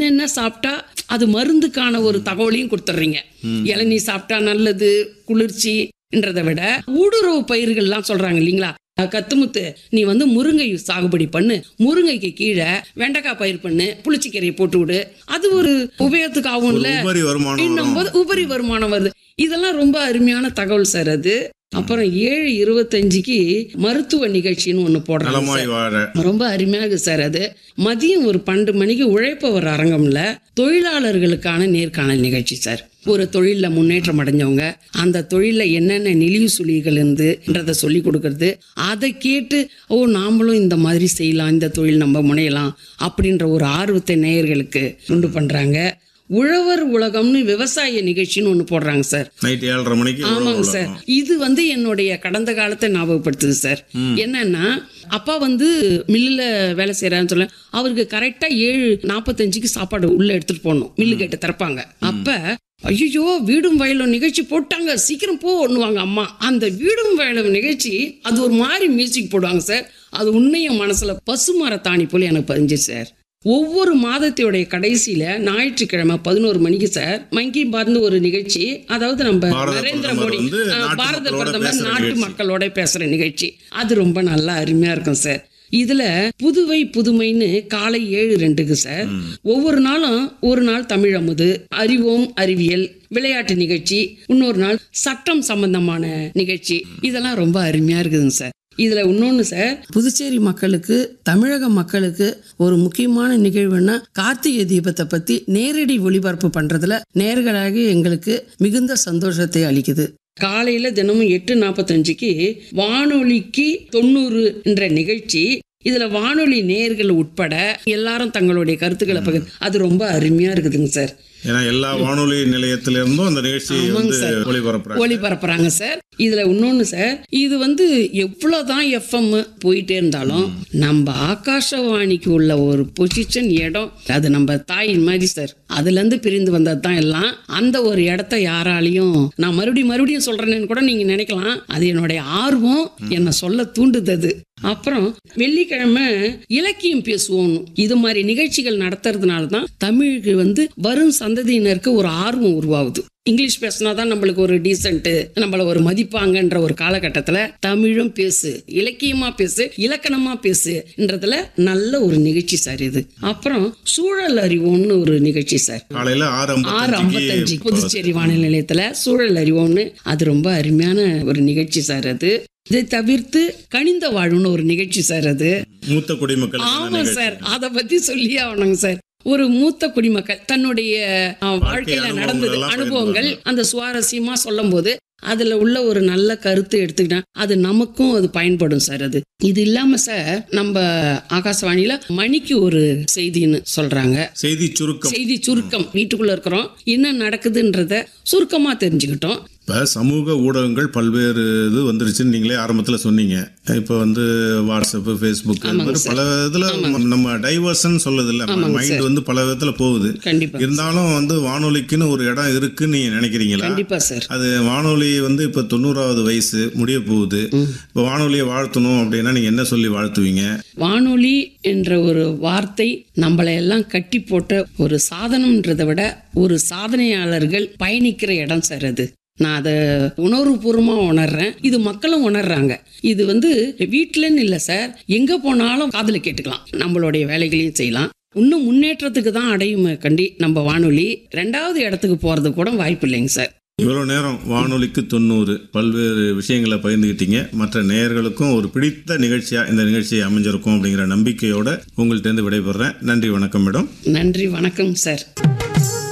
என்னென்ன சாப்பிட்டா அது மருந்துக்கான ஒரு தகவலையும் கொடுத்துட்றீங்க இளநீ சாப்பிட்டா நல்லது குளிர்ச்சின்றதை விட ஊடுருவு பயிர்கள்லாம் சொல்றாங்க இல்லைங்களா கத்துமுத்து நீ வந்து முருங்கை சாகுபடி பண்ணு முருங்கைக்கு கீழே வெண்டைக்காய் பயிர் பண்ணு புளிச்சிக்கீரையை போட்டு விடு அது ஒரு உபயோகத்துக்கு ஆகும்ல உபரி வருமானம் இன்னும் வரும் போது உபரி வருமானம் வருது இதெல்லாம் ரொம்ப அருமையான தகவல் சார் அது அப்புறம் ஏழு இருபத்தஞ்சுக்கு மருத்துவ நிகழ்ச்சின்னு ஒன்று போடுறாங்க நலமாய் வாழ ரொம்ப அருமையாக இருக்கு சார் அது மதியம் ஒரு பன்னெண்டு மணிக்கு உழைப்பவர் அரங்கம்ல தொழிலாளர்களுக்கான நேர்காணல் நிகழ்ச்சி சார் ஒரு தொழிலில் முன்னேற்றம் அடைஞ்சவங்க அந்த தொழிலில் என்னென்ன நெளிவு சுழிகள் இருந்துன்றதை சொல்லி கொடுக்கறது அதை கேட்டு ஓ நாமளும் இந்த மாதிரி செய்யலாம் இந்த தொழில் நம்ம முனையலாம் அப்படின்ற ஒரு ஆர்வத்தை நேயர்களுக்கு உண்டு பண்ணுறாங்க உழவர் உலகம்னு விவசாய நிகழ்ச்சின்னு ஒன்று போடுறாங்க சார் நைட் ஏழரை மணிக்கு ஆமாங்க உழவு சார் உலகம். இது வந்து என்னுடைய கடந்த காலத்தை ஞாபகப்படுத்துது சார் என்னன்னா அப்பா வந்து மில்லில் வேலை செய்யறான்னு சொல்ல அவருக்கு கரெக்டா ஏழு நாற்பத்தஞ்சுக்கு சாப்பாடு உள்ள எடுத்துட்டு போகணும் மில்லு கேட்டு திறப்பாங்க அப்ப ஐயோ வீடும் வயலும் நிகழ்ச்சி போட்டாங்க சீக்கிரம் போ ஒண்ணுவாங்க அம்மா அந்த வீடும் வயலும் நிகழ்ச்சி அது ஒரு மாதிரி மியூசிக் போடுவாங்க சார் அது உண்மைய மனசுல பசுமரத்தாணி போல எனக்கு பதிஞ்சு சார் ஒவ்வொரு மாதத்தையுடைய கடைசியில ஞாயிற்றுக்கிழமை பதினோரு மணிக்கு சார் மங்கி பாத்னு ஒரு நிகழ்ச்சி அதாவது நம்ம பாரத நரேந்திர பிரதமர் மோடி வந்து ஆ, நாட்டு பாரத மக்களோட பிரதமர் பேசுற நாட்டு நிகழ்ச்சி. மக்களோட பேசுற நிகழ்ச்சி அது ரொம்ப நல்லா அருமையா இருக்கும் சார் இதுல புதுவை புதுமைன்னு காலை ஏழு ரெண்டுக்கு சார் ஒவ்வொரு நாளும் ஒரு நாள் தமிழ் அமுது அறிவோம் அறிவியல் விளையாட்டு நிகழ்ச்சி இன்னொரு நாள் சட்டம் சம்பந்தமான நிகழ்ச்சி இதெல்லாம் ரொம்ப அருமையா இருக்குதுங்க சார் இதுல இன்னொன்னு சார் புதுச்சேரி மக்களுக்கு தமிழக மக்களுக்கு ஒரு முக்கியமான நிகழ்வுன்னா கார்த்திகை தீபத்தை பத்தி நேரடி ஒளிபரப்பு பண்றதுல நேர்களாகி எங்களுக்கு மிகுந்த சந்தோஷத்தை அளிக்குது காலையில தினமும் எட்டு நாற்பத்தஞ்சுக்கு வானொலிக்கு தொண்ணூறு என்ற நிகழ்ச்சி இதுல வானொலி நேயர்கள் உட்பட எல்லாரும் தங்களுடைய கருத்துக்களை பகிர் அது ரொம்ப அருமையா இருக்குதுங்க சார் ஏன்னா எல்லா வானொலி நிலையத்திலிருந்தும் அந்த நிகழ்ச்சியை வந்து ஒளிபரப்புறாங்க ஒளிபரப்புறாங்க சார் இதுல இன்னொன்னு சார் இது வந்து எவ்வளவுதான் எஃப்எம் போயிட்டே இருந்தாலும் நம்ம ஆகாஷவாணிக்கு உள்ள ஒரு பொசிஷன் இடம் அது நம்ம தாயின் மாதிரி சார் அதுல இருந்து பிரிந்து வந்தது தான் எல்லாம் அந்த ஒரு இடத்த யாராலையும் நான் மறுபடியும் மறுபடியும் சொல்றேன்னு கூட நீங்க நினைக்கலாம் அது என்னுடைய ஆர்வம் என்னை சொல்ல தூண்டுது அது அப்புறம் வெள்ளிக்கிழமை இலக்கியம் பேசுவோம் இது மாதிரி நிகழ்ச்சிகள் நடத்துறதுனால தான் தமிழுக்கு வந்து வரும் சந்ததியினருக்கு ஒரு ஆர்வம் உருவாகுது இங்கிலீஷ் பேசினா தான் நம்மளுக்கு ஒரு டீசென்ட் நம்மள ஒரு மதிப்பாங்கன்ற ஒரு காலகட்டத்துல தமிழும் பேசு இலக்கியமா பேசு இலக்கணமா பேசுன்றதுல நல்ல ஒரு நிகழ்ச்சி சார் இது அப்புறம் சூழல் அறிவோம்னு ஒரு நிகழ்ச்சி சார் காலையில ஆறு ஆறு ஐம்பத்தஞ்சு ஐம்பத்தஞ்சுக்கு புதுச்சேரி வானொலி நிலையத்துல சூழல் அறிவோம்னு அது ரொம்ப அருமையான ஒரு நிகழ்ச்சி சார் அது இதை தவிர்த்து கனிந்த வாழும்னு ஒரு நிகழ்ச்சி சார் அது மூத்த குடிமக்கள் ஆமா சார் அத பத்தி சொல்லி ஆகணுங்க சார் ஒரு மூத்த குடிமக்கள் தன்னுடைய அஹ், வாழ்க்கையில அனுபவங்கள் நடந்தது எல்லாம் அனுபவங்கள் அந்த சுவாரஸ்யமா சொல்லும் போது அதுல உள்ள ஒரு நல்ல கருத்து எடுத்துக்கிட்டா அது நமக்கும் அது பயன்படும் சார் அது இது இல்லாம சார் நம்ம ஆகாசவாணியில மணிக்கு ஒரு செய்தின்னு சொல்றாங்க செய்தி சுருக்கம் செய்தி சுருக்கம் வீட்டுக்குள்ள இருக்கிறோம் என்ன நடக்குதுன்றத சுருக்கமா தெரிஞ்சுக்கிட்டோம் இப்ப சமூக ஊடகங்கள் பல்வேறு இது வந்துருச்சுன்னு நீங்களே ஆரம்பத்துல சொன்னீங்க இப்ப வந்து வாட்ஸ்அப் ஃபேஸ்புக் இந்த மாதிரி பல இதுல நம்ம டைவர்ஷன் சொல்லுது இல்ல மைண்ட் வந்து பல விதத்துல போகுது கண்டிப்பா இருந்தாலும் வந்து வானொலிக்குன்னு ஒரு இடம் இருக்குன்னு நீங்க நினைக்கிறீங்களா கண்டிப்பா சார் அது வானொலி வந்து இப்ப தொண்ணூறாவது வயசு முடிய போகுது இப்ப வானொலியை வாழ்த்தணும் அப்படின்னா நீங்க என்ன சொல்லி வாழ்த்துவீங்க வானொலி என்ற ஒரு வார்த்தை நம்மளை எல்லாம் கட்டி போட்ட ஒரு சாதனம்ன்றதை விட ஒரு சாதனையாளர்கள் பயணிக்கிற இடம் சார் அது நான் அதை உணர்வுபூர்வமா உணர்றேன் இது மக்களும் உணர்றாங்க இது வந்து வீட்டிலன்னு இல்லை சார் எங்க போனாலும் காதுல கேட்டுக்கலாம் நம்மளுடைய வேலைகளையும் செய்யலாம் இன்னும் முன்னேற்றத்துக்கு தான் அடையும் கண்டி நம்ம வானொலி ரெண்டாவது இடத்துக்கு போறது கூட வாய்ப்பு இல்லைங்க சார் இவ்வளவு நேரம் வானொலிக்கு தொண்ணூறு பல்வேறு விஷயங்களை பகிர்ந்துக்கிட்டீங்க மற்ற நேயர்களுக்கும் ஒரு பிடித்த நிகழ்ச்சியா இந்த நிகழ்ச்சி அமைஞ்சிருக்கும் அப்படிங்கிற நம்பிக்கையோட உங்கள்ட்ட இருந்து விடைபெறேன் நன்றி வணக்கம் மேடம் நன்றி வணக்கம் சார்